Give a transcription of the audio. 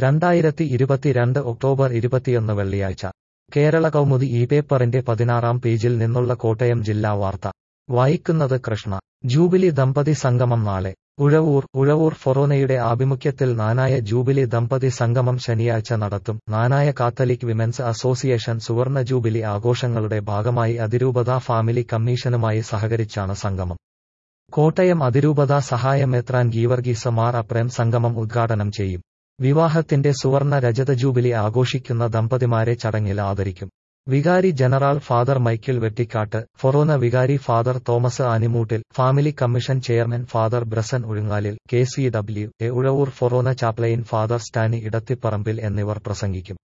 രണ്ടായിരത്തി ഇരുപത്തിരണ്ട് ഒക്ടോബർ ഇരുപത്തിയൊന്ന് വെള്ളിയാഴ്ച കേരള കൗമുദി ഈ പേപ്പറിന്റെ പതിനാറാം പേജിൽ നിന്നുള്ള കോട്ടയം ജില്ലാ വാർത്ത വായിക്കുന്നത് കൃഷ്ണ ജൂബിലി ദമ്പതി സംഗമം നാളെ ഉഴവൂർ ഉഴവൂർ ഫൊറോനയുടെ ആഭിമുഖ്യത്തിൽ നാനായ ജൂബിലി ദമ്പതി സംഗമം ശനിയാഴ്ച നടത്തും നാനായ കാത്തലിക് വിമൻസ് അസോസിയേഷൻ സുവർണ ജൂബിലി ആഘോഷങ്ങളുടെ ഭാഗമായി അതിരൂപത ഫാമിലി കമ്മീഷനുമായി സഹകരിച്ചാണ് സംഗമം കോട്ടയം അതിരൂപത സഹായമേത്രാൻ ഗീവർഗീസ് മാർ അപ്രേം സംഗമം ഉദ്ഘാടനം ചെയ്യും വിവാഹത്തിന്റെ സുവർണ രജത ജൂബിലി ആഘോഷിക്കുന്ന ദമ്പതിമാരെ ചടങ്ങിൽ ആദരിക്കും വികാരി general father Michael Vettikattu forane വികാരി father Thomas Animoottil family commission chairman father ബ്രസൻ Uzhungalil K C W A Uzhavoor forane chaplain father Stany Edathiparambil എന്നിവർ പ്രസംഗിക്കും